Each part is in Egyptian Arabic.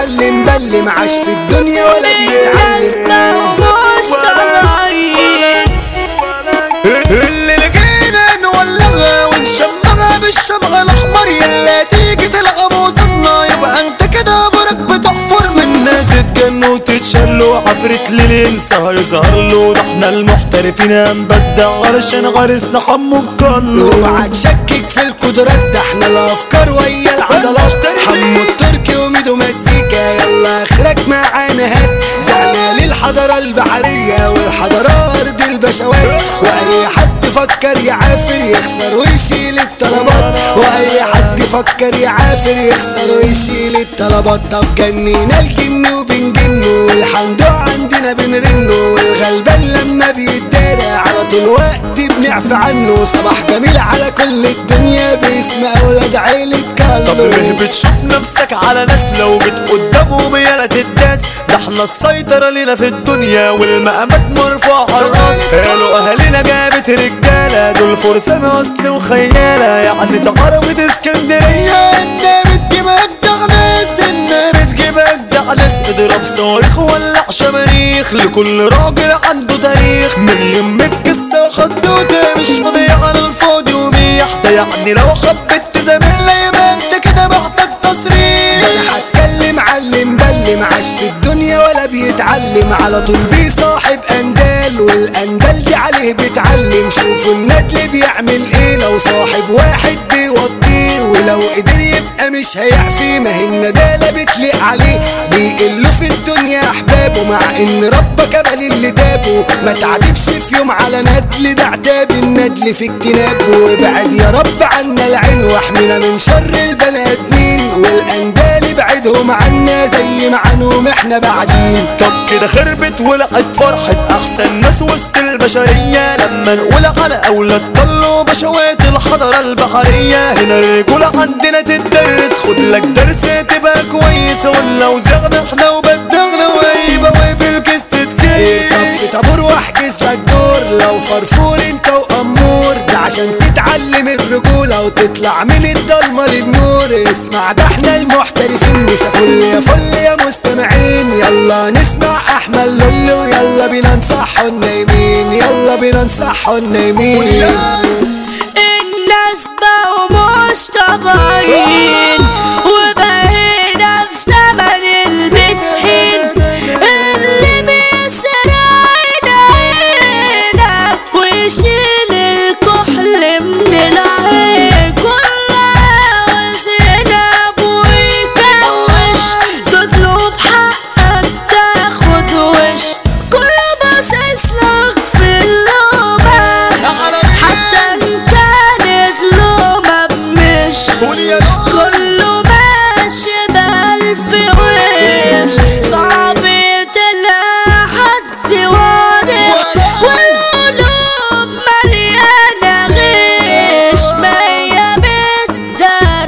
معلم بل معاش في الدنيا ولا الناس بيتعلم بقوا مش طبيعيين اللي لقينا نولغها ونشمغها بالشمغ الاحمر يلا تيجي تلعب وصلنا يبقى انت كده برك بتحفر منا تتجن وتتشل وعفرت للانسى هيظهر له ده احنا المحترفين هنبدع علشان غرسنا حمو الكل اوعى تشكك في القدرات ده احنا الافكار ويا العضلات حمو التركي وميدو مزيكا يلا اخرك معانا هات زعنا للحضارة البحرية والحضارة ارض البشوات واي حد فكر يعافر يخسر ويشيل الطلبات واي حد يفكر يعافر يخسر ويشيل الطلبات طب جنينا الجن وبنجنه والحمد عندنا بنرنه والغلبان لما بيتدارى على طول وقت بنعفى عنه صباح جميل على كل الدنيا باسم اولاد عيلة طب ليه كلب بتشوف نفسك على ناس لو جيت قدامهم يالا تداس ده احنا السيطرة لينا في الدنيا والمقامات مرفوعة على الراس قالوا اهالينا جابت رجالة دول فرسان اصل وخيالة يعني تقربت اسكندرية انت بتجيب اجدع ناس انت بتجيب اجدع ناس اضرب صواريخ ولع شماريخ لكل راجل عنده تاريخ من يوم القصة خدوته مش فاضي على الفاضي وميح ده يعني لو حبيت تزاملنا يبقى انت كده محتاج تصريح انا هتكلم علم بل معاش في الدنيا ولا بيتعلم على طول بيصاحب اندال والاندال دي عليه بيتعلم شوفوا الندل بيعمل ايه لو صاحب واحد بيوطيه ولو قدر يبقى مش هيعفي ما هي الندالة بتليق عليه بيقلوا في الدنيا احبابه مع ان ربك قبل اللي تابه ما تعاتبش في يوم على ندل ده عتاب الندل في اجتنابه وابعد يا رب عنا العين واحمينا من شر البني ادمين والاندال ابعدهم عنا زي ما عنهم احنا بعدين طب كده خربت ولقت فرحة أحسن ناس وسط البشرية لما نقول على أولاد طلوا بشوات الحضارة البحرية هنا الرجولة عندنا تدرس خد لك درس تبقى كويس ولو زغنا احنا وبدغنا ويبقى واقف الكيس تتكيف طف طابور واحجز لك دور لو فرفور انت وامور ده عشان تتعلم الرجولة وتطلع من الضلمة للنور اسمع ده احنا المحترفين مسا فل يا فل يا مستمعين يلا نسمع احمد لولو يلا بينا نصحوا النايمين يلا بينا نصحوا النايمين الناس بقوا مش طبيعيين وبقينا في زمن البتحين اللي بيسرق عينينا ويشيل الكحل من العين كلها وزنب ويكوش تطلب حقك تاخد وش كله باصص لك في اللومة حتى ان كانت لومة بمش كله ماشي بألف وش صعب تلاقي حد واضح والقلوب مليانة غش مية بالدار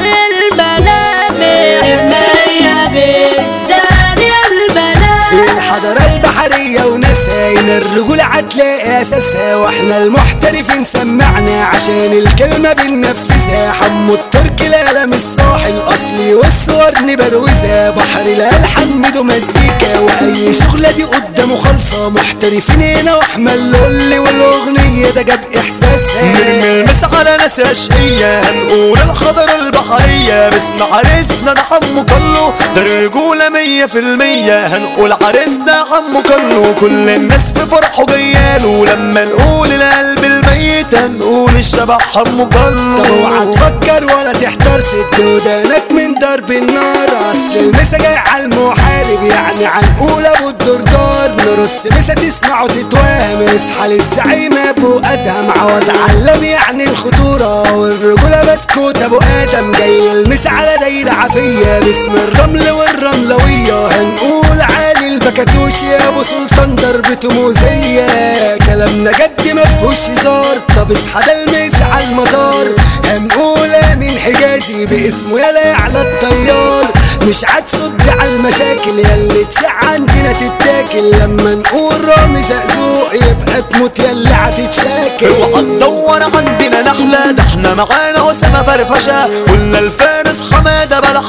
الملامح مية بالدار الملامح الحضارة البحرية وناسها هنا الرجولة هتلاقي أساسها واحنا المحترفين سمعنا عشان الكلمة بننفذها حمو التركي القلم الصاحي الأصلي والصور نبروزها بحر الألحان ميدو مزيكا وأي شغلة دي قدامه خالصة محترفين هنا واحمد لولي والأغنية ده جاب إحساسها نرمي المس على ناس أشقية هنقول الحضارة البحرية باسم عريسنا ده حمو كله ده الرجولة مية في المية هنقول عريسنا حمو كله كل الناس في فرحه جياله لما نقول القلب الميت هنقول الشبح حمو طب اوعى كله تفكر ولا تحتار ست ودانك من ضرب النار اصل المسا جاي على المحارب يعني هنقول ابو الدردار نرص مسا تسمع وتتوهم اصحى للزعيم ابو ادهم عوض علم يعني الخطوره والرجوله بسكوت ابو ادم جاي المسا على دايره عافيه باسم الرمل والرملويه هنقول عالي البكاتوش يا ابو سلطان ضربته موزيه كلامنا جد مفهوش هزار طب اصحى ده المس على المدار هنقول امين حجازي باسمه يلا يعلى الطيار مش هتصد على المشاكل ياللي تسع عندنا تتاكل لما نقول رامي زقزوق يبقى تموت يلا هتتشاكل اوعى تدور عندنا نحلة ده احنا معانا أسامة فرفشة ولا الفارس حمادة بلا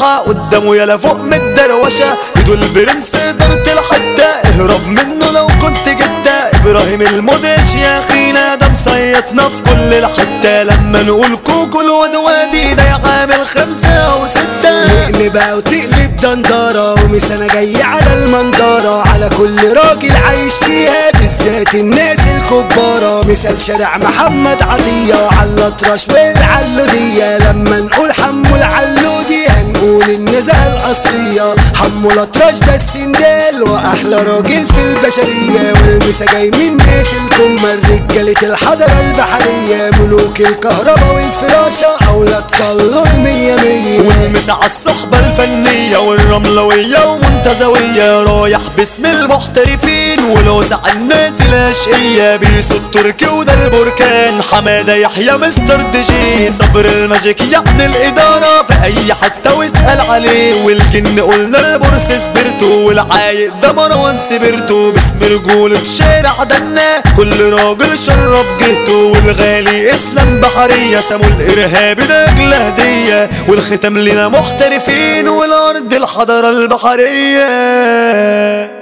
الساحة قدامه يلا فوق من الدروشة ايده البرنس قدرت الحدة اهرب منه لو كنت جدة ابراهيم المدهش يا اخينا ده مصيطنا في كل الحتة لما نقول كوكو الواد وادي ده يا عامل خمسة او ستة نقلبها وتقلب دندرة ومش انا جاي على المنظرة على كل راجل عايش فيها بالذات الناس الكبارة مثال شارع محمد عطية على الاطرش والعلودية لما نقول حمو العلودي هنقول النزهة الأصلية حمو الأطرش ده السندال وأحلى راجل في البشرية والمسا جاي من ناس الكمة رجالة الحضرة البحرية ملوك الكهرباء والفراشة أولاد طلوا المية مية والمس على الصحبة الفنية والرملوية ومنتزوية رايح باسم المحترفين ولوزع الناس الأشقية بيسو التركي وده البركان حمادة يحيى مستر دي جي صبر الماجيك يعني الإدارة في أي حتة واسأل عليه والجن قلنا البورس سبرتو والعايق ده مروان سبرتو باسم رجولة شارع دنا كل راجل شرف جهته والغالي اسلام بحرية سمو الإرهابي ده أجل هدية والختام لنا محترفين والأرض الحضارة البحرية